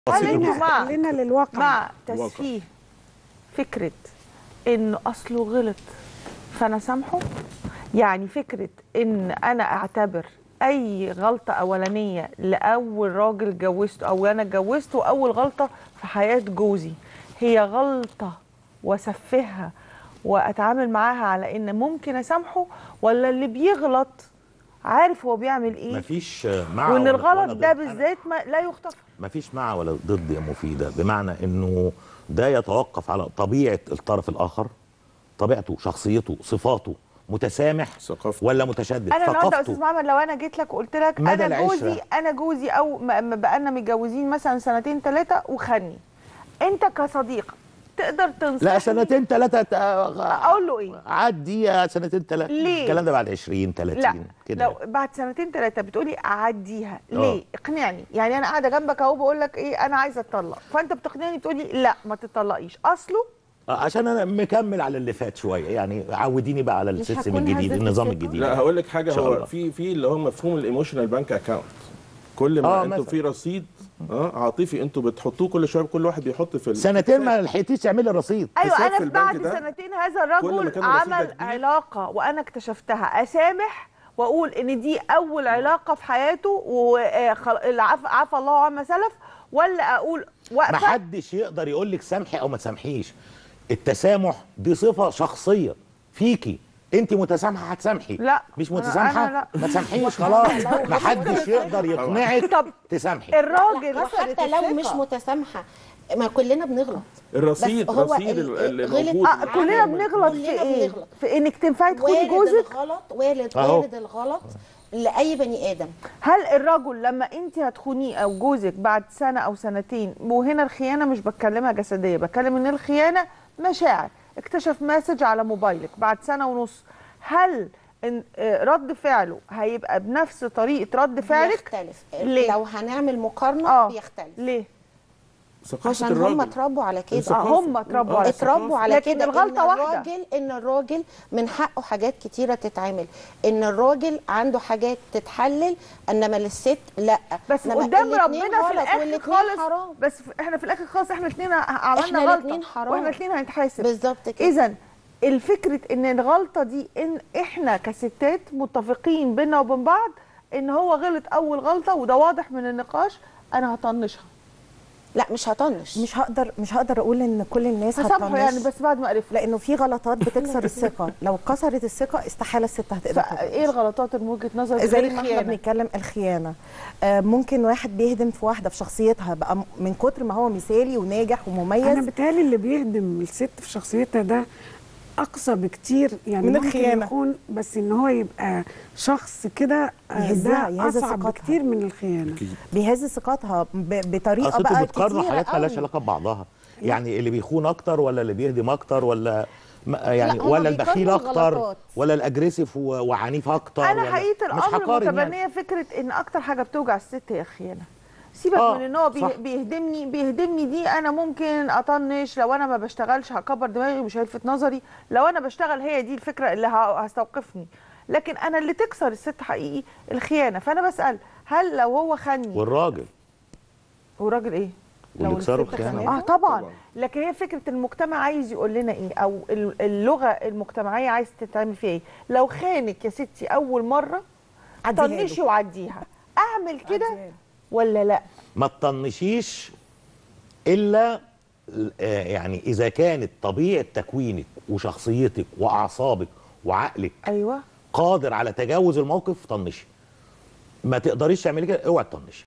هل انتوا خلينا مع خلينا للواقع مع تسفيه فكره انه اصله غلط فانا سامحه يعني فكره ان انا اعتبر اي غلطه اولانيه لاول راجل اتجوزته او انا اتجوزته اول غلطه في حياه جوزي هي غلطه واسفهها واتعامل معاها على ان ممكن اسامحه ولا اللي بيغلط عارف هو بيعمل ايه مفيش مع وان ولا- الغلط ولا ده ضد. بالذات ما لا يغتفر مفيش مع ولا ضد يا مفيده بمعنى انه ده يتوقف على طبيعه الطرف الاخر طبيعته شخصيته صفاته متسامح ثقافته. ولا متشدد انا النهارده يا ثقافته استاذ محمد لو انا جيت لك وقلت لك مدى انا العشرة. جوزي انا جوزي او ما ما بقالنا متجوزين مثلا سنتين ثلاثه وخني انت كصديق تقدر تنصحني لا سنتين ثلاثه اقول له ايه عدي يا سنتين ثلاثه ليه؟ الكلام ده بعد 20 30 لا كده لو بعد سنتين ثلاثه بتقولي اعديها آه. ليه اقنعني يعني انا قاعده جنبك اهو بقول لك ايه انا عايزه اتطلق فانت بتقنعني بتقولي لا ما تطلقيش اصله آه، عشان انا مكمل على اللي فات شويه يعني عوديني بقى على مش السيستم هكون الجديد هزت النظام الثقة؟ الجديد لا هقول لك حاجه إن شاء هو الله. في في اللي هو مفهوم الايموشنال بانك اكاونت كل ما آه، انتوا مثلا. في رصيد اه عاطفي انتوا بتحطوه كل شويه كل واحد بيحط في ال- سنتين ما لحقتيش تعملي الرصيد ايوه حساب انا في في بعد البنك ده، سنتين هذا كل ما الرجل كان الرصيد ده عمل كبير. علاقه وانا اكتشفتها اسامح واقول ان دي اول علاقه في حياته وعفى عفى الله عما سلف ولا اقول ما واقفه حدش يقدر يقول لك سامحي او ما تسامحيش التسامح دي صفه شخصيه فيكي انت متسامحه هتسامحي لا، مش أنا- متسامحه أنا لا. ما تسامحيش خلاص ما حدش يقدر يقنعك طب تسامحي الراجل حتى لو مش متسامحه ما كلنا بنغلط الرصيد بس هو رصيد ال- اللي غلط- موجود آه كلنا بنغلط في كلنا ايه بنغلط. في انك تنفعي تخوني وارد جوزك الغلط وارد أهو. وارد الغلط لاي بني ادم هل الرجل لما انت هتخونيه او جوزك بعد سنه او سنتين وهنا الخيانه مش بتكلمها جسديه بتكلم ان الخيانه مشاعر اكتشف مسج على موبايلك بعد سنه ونص هل إن آه، رد فعله هيبقى بنفس طريقه رد فعلك بيختلف ليه؟ لو هنعمل مقارنه اه بيختلف ليه ثقافه عشان هم الراجل اتربوا على كده الثقافة. اه هم اتربوا آه، على اتربوا على لكن كده الغلطة إن واحدة. الراجل ان الراجل من حقه حاجات كتيره تتعمل ان الراجل عنده حاجات تتحلل انما للست لا بس إنما قدام الاتنين ربنا في غلط الاخر والاتنين خالص حرام بس في- احنا في الاخر خالص احنا الاثنين عملنا إحنا غلطه الاتنين حرام. واحنا الاثنين هنتحاسب بالظبط كده اذا الفكره ان الغلطه دي ان احنا كستات متفقين بينا وبين بعض ان هو غلط اول غلطه وده واضح من النقاش انا هطنشها لا مش هطنش مش هقدر مش هقدر اقول ان كل الناس هسامحه هتطنش يعني بس بعد ما عرفت لانه في غلطات بتكسر الثقه لو كسرت الثقه استحاله الست هتقدر ايه الغلطات من وجهه نظرك زي غير ما احنا الخيانه بنتكلم الخيانه آه، ممكن واحد بيهدم في واحده في شخصيتها بقى م- من كتر ما هو مثالي وناجح أيوة. ومميز يعني أنا بيتهيألي اللي بيهدم الست في شخصيتها ده اقصى بكتير يعني من ممكن الخيانة. يكون بس ان هو يبقى شخص كده آه، يهزها- ده يهز اصعب ثقتها. بكتير من الخيانه بيهز ثقتها ب- بطريقه اصل انتوا بقى بتقارنوا كتيره حاجات مالهاش قوي. علاقه ببعضها يعني اللي بيخون اكتر ولا اللي بيهدم اكتر ولا ما- يعني لا، هما ولا البخيل بيقارنوا اكتر الغلطات. ولا الاجريسيف و- وعنيف اكتر انا ولا حقيقه مش الامر هقارن يعني. متبنيه فكره ان اكتر حاجه بتوجع الست هي الخيانه سيبك آه، من ان هو بيه- صح. بيهدمني بيهدمني دي انا ممكن اطنش لو انا ما بشتغلش هكبر دماغي مش هيلفت نظري لو انا بشتغل هي دي الفكره اللي ه- هستوقفني لكن انا اللي تكسر الست حقيقي الخيانه فانا بسال هل لو هو خني والراجل وراجل ايه واللي يكسروا الست الخيانه اه خانته؟ طبعا طبعاً. لكن هي فكره المجتمع عايز يقول لنا ايه او ال- اللغه المجتمعيه عايز تتعمل فيها ايه لو خانك يا ستي اول مره عديها له. طنشي وعديها اعمل كده عديها له. ولا لا ما تطنشيش الا آه، يعني اذا كانت طبيعه تكوينك وشخصيتك واعصابك وعقلك ايوه قادر على تجاوز الموقف طنشي ما تقدريش تعملي كده اوعي تطنشي